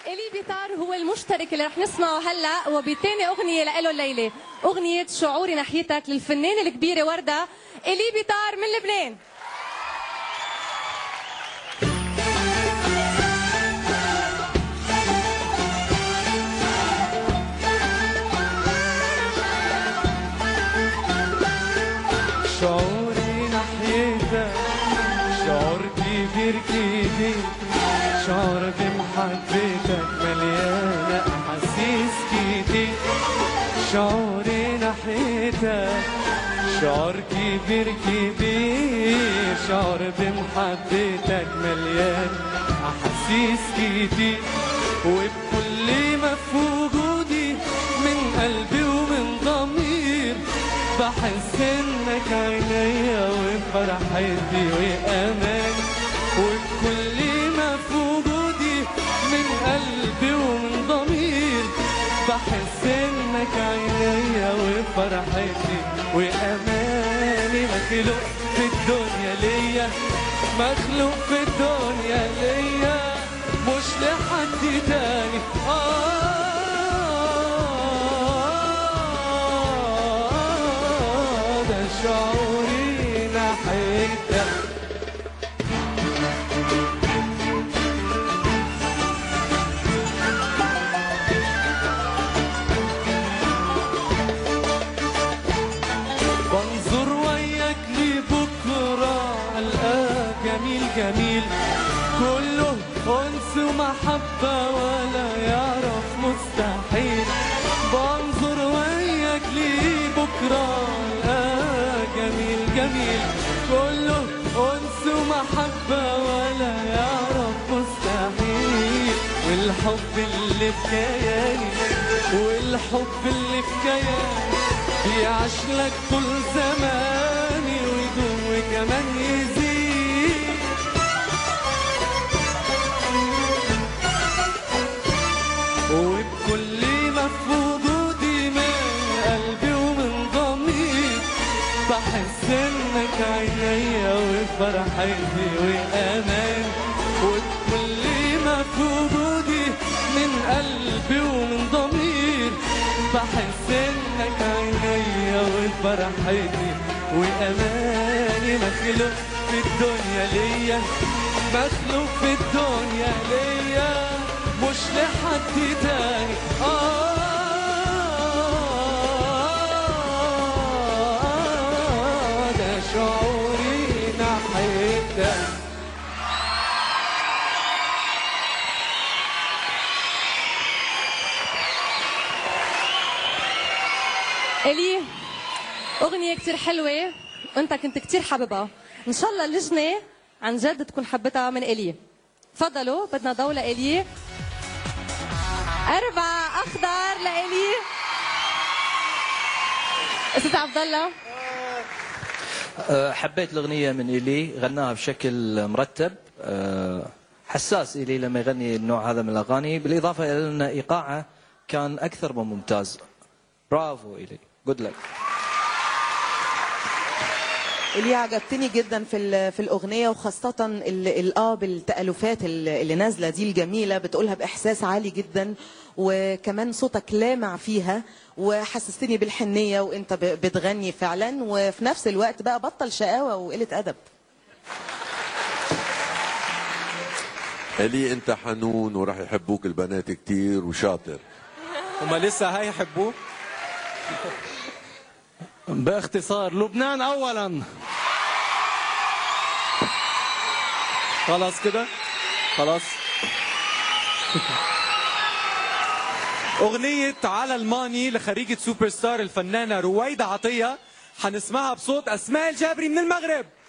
إلي بيطار هو المشترك اللي رح نسمعه هلا وبتاني أغنية لإله الليلة أغنية شعوري ناحيتك للفنانة الكبيرة وردة إلي بيطار من لبنان شعوري ناحيتك شعور كبير كبير شعور بمحبتك مليانة أحاسيس كتير شعوري ناحيتك شعور كبير كبير شعور بمحبتك مليان أحاسيس كتير وبكل ما في وجودي من قلبي ومن ضمير بحس انك عينيا وفرحتي وامان وبكل ما في وجودي من قلبي ومن ضمير بحس انك عينيا وفرحتي واماني مخلوق في الدنيا ليا مخلوق في الدنيا ليا مش لحد تاني آه ده شعوري ناحيتك بنظر وياك لبكرة ألقاه جميل جميل كله أنس ومحبة ولا يعرف مستحيل بنظر وياك لبكرة ألقاه جميل جميل كله أنس ومحبة ولا يعرف مستحيل والحب اللي في كياني والحب اللي في كياني بيعيش لك طول زماني ويدوم وكمان يزيد وبكل ما في وجودي من قلبي ومن ضميري بحس انك عينيا وفرحتي وامان وبكل ما في وجودي من قلبي ومن ضميري بحس انك عينيا وفرحتي واماني مخلوق في الدنيا ليا مخلوق في الدنيا ليا مش لحد تاني آه ده شعوري ناحيتك إلي أغنية كتير حلوة وأنت كنت كتير حاببها إن شاء الله اللجنة عن جد تكون حبتها من إلي تفضلوا بدنا ضوء لإلي أربعة أخضر لإلي أستاذ عبد الله أه، حبيت الأغنية من إيلي غناها بشكل مرتب أه، حساس إيلي لما يغني النوع هذا من الأغاني بالإضافة إلى أن إيقاعه كان أكثر من ممتاز برافو إيلي جود لك اللي عجبتني جدا في ال- في الاغنيه وخاصه ال- الاه بالتالفات ال- اللي نازله دي الجميله بتقولها باحساس عالي جدا وكمان صوتك لامع فيها وحسستني بالحنيه وانت ب- بتغني فعلا وفي نفس الوقت بقى بطل شقاوه وقله ادب الي انت حنون وراح يحبوك البنات كتير وشاطر هما لسه هيحبوه باختصار لبنان اولا خلاص كده خلاص أغنية على الماني لخريجة سوبر ستار الفنانة رويدة عطية حنسمعها بصوت أسماء الجابري من المغرب